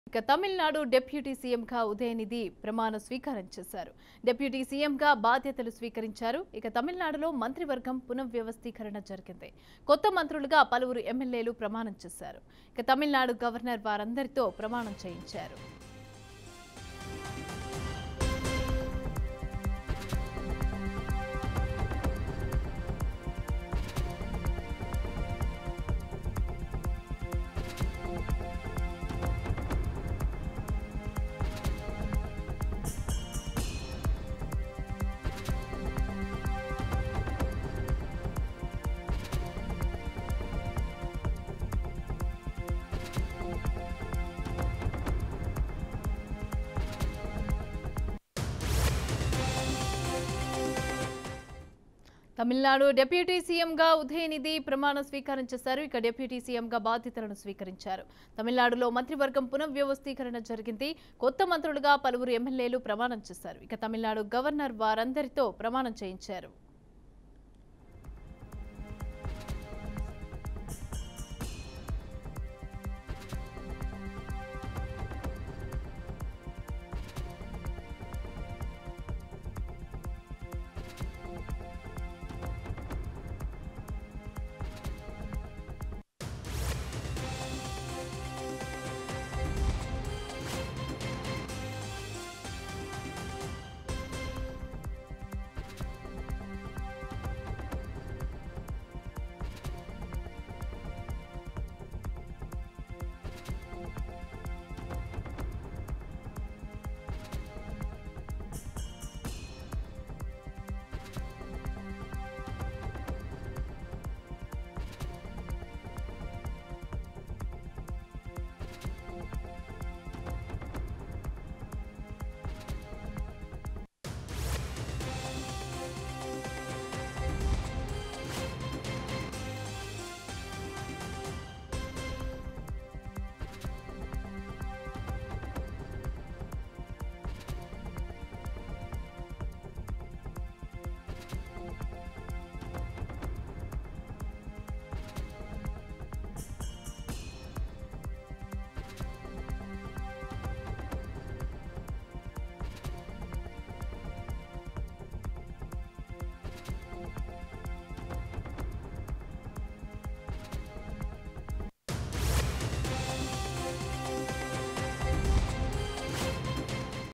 ఇక తమిళనాడు డిప్యూటీ సీఎంగా ఉదయనిధి ప్రమాణ స్వీకారం చేశారు డిప్యూటీ సీఎంగా బాధ్యతలు స్వీకరించారు ఇక తమిళనాడులో మంత్రివర్గం పునఃవ్యవస్థీకరణ జరిగింది కొత్త మంత్రులుగా పలువురు ఎమ్మెల్యేలు ప్రమాణం చేశారు ఇక తమిళనాడు గవర్నర్ వారందరితో ప్రమాణం చేయించారు తమిళనాడు డిప్యూటీ సీఎంగా ఉదయనిధి ప్రమాణ స్వీకారం చేశారు ఇక డిప్యూటీ సీఎంగా బాధ్యతలను స్వీకరించారు తమిళనాడులో మంత్రివర్గం పునఃవ్యవస్థీకరణ జరిగింది కొత్త మంత్రులుగా పలువురు ఎమ్మెల్యేలు ప్రమాణం చేశారు ఇక తమిళనాడు గవర్నర్ వారందరితో ప్రమాణం చేయించారు